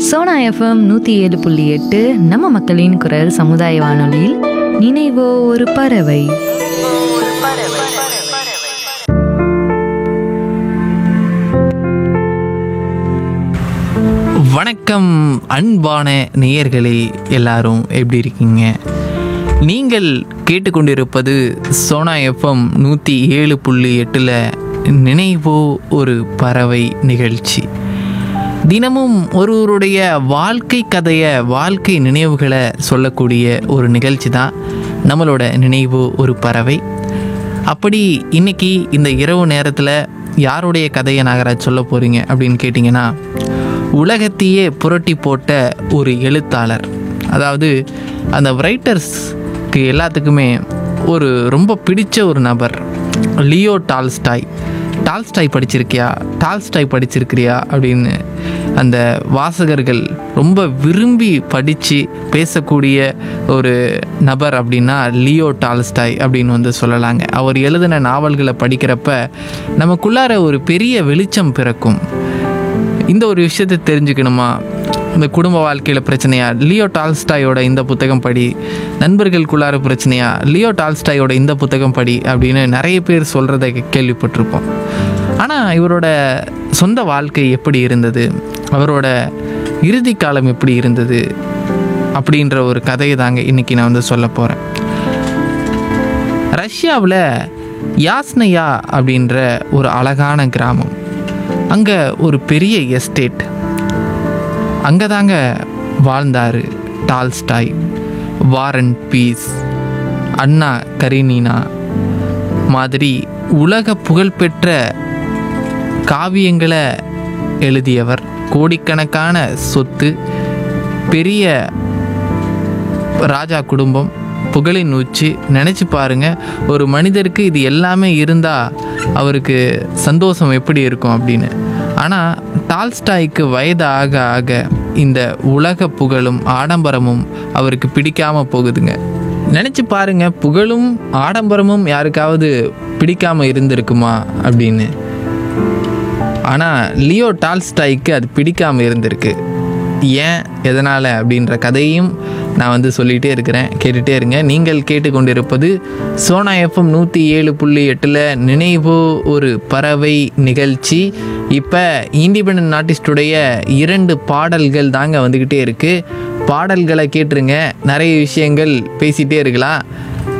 Sona FM நூற்றி ஏழு புள்ளி எட்டு நம்ம மக்களின் குரல் சமுதாய வானொலியில் நினைவோ ஒரு பறவை வணக்கம் அன்பான நேயர்களே எல்லாரும் எப்படி இருக்கீங்க நீங்கள் கேட்டுக்கொண்டிருப்பது சோனா எஃப்எம் நூற்றி ஏழு புள்ளி எட்டில் நினைவோ ஒரு பறவை நிகழ்ச்சி தினமும் ஒருவருடைய வாழ்க்கை கதையை வாழ்க்கை நினைவுகளை சொல்லக்கூடிய ஒரு நிகழ்ச்சி தான் நம்மளோட நினைவு ஒரு பறவை அப்படி இன்னைக்கு இந்த இரவு நேரத்தில் யாருடைய கதையை நாகராஜ் சொல்ல போகிறீங்க அப்படின்னு கேட்டிங்கன்னா உலகத்தையே புரட்டி போட்ட ஒரு எழுத்தாளர் அதாவது அந்த ரைட்டர்ஸ்க்கு எல்லாத்துக்குமே ஒரு ரொம்ப பிடிச்ச ஒரு நபர் லியோ டால்ஸ்டாய் டால்ஸ்டாய் படிச்சிருக்கியா டால்ஸ்டாய் படிச்சிருக்கிறியா அப்படின்னு அந்த வாசகர்கள் ரொம்ப விரும்பி படித்து பேசக்கூடிய ஒரு நபர் அப்படின்னா லியோ டால்ஸ்டாய் அப்படின்னு வந்து சொல்லலாங்க அவர் எழுதின நாவல்களை படிக்கிறப்ப நமக்குள்ளார ஒரு பெரிய வெளிச்சம் பிறக்கும் இந்த ஒரு விஷயத்தை தெரிஞ்சுக்கணுமா இந்த குடும்ப வாழ்க்கையில் பிரச்சனையா லியோ டால்ஸ்டாயோட இந்த புத்தகம் படி நண்பர்களுக்குள்ளார பிரச்சனையா லியோ டால்ஸ்டாயோட இந்த புத்தகம் படி அப்படின்னு நிறைய பேர் சொல்கிறத கேள்விப்பட்டிருப்போம் ஆனால் இவரோட சொந்த வாழ்க்கை எப்படி இருந்தது அவரோட இறுதி காலம் எப்படி இருந்தது அப்படின்ற ஒரு கதையை தாங்க இன்றைக்கி நான் வந்து சொல்ல போகிறேன் ரஷ்யாவில் யாஸ்னயா அப்படின்ற ஒரு அழகான கிராமம் அங்கே ஒரு பெரிய எஸ்டேட் அங்கே தாங்க வாழ்ந்தார் Tolstoy war and peace Anna Karenina மாதிரி உலக புகழ்பெற்ற காவியங்களை எழுதியவர் கோடிக்கணக்கான சொத்து பெரிய ராஜா குடும்பம் புகழின் உச்சி நினச்சி பாருங்க ஒரு மனிதருக்கு இது எல்லாமே இருந்தால் அவருக்கு சந்தோஷம் எப்படி இருக்கும் அப்படின்னு ஆனால் டால்ஸ்டாய்க்கு வயது ஆக ஆக இந்த உலக புகழும் ஆடம்பரமும் அவருக்கு பிடிக்காம போகுதுங்க நினச்சி பாருங்க புகழும் ஆடம்பரமும் யாருக்காவது பிடிக்காம இருந்திருக்குமா அப்படின்னு ஆனால் லியோ டால்ஸ்டாய்க்கு அது பிடிக்காம இருந்திருக்கு ஏன் எதனால் அப்படின்ற கதையும் நான் வந்து சொல்லிகிட்டே இருக்கிறேன் கேட்டுகிட்டே இருங்க நீங்கள் கேட்டுக்கொண்டிருப்பது சோனா எஃப்எம் நூற்றி ஏழு புள்ளி எட்டில் நினைவு ஒரு பறவை நிகழ்ச்சி இப்போ இண்டிபெண்ட் ஆர்டிஸ்டுடைய இரண்டு பாடல்கள் தாங்க வந்துக்கிட்டே இருக்குது பாடல்களை கேட்டுருங்க நிறைய விஷயங்கள் பேசிகிட்டே இருக்கலாம்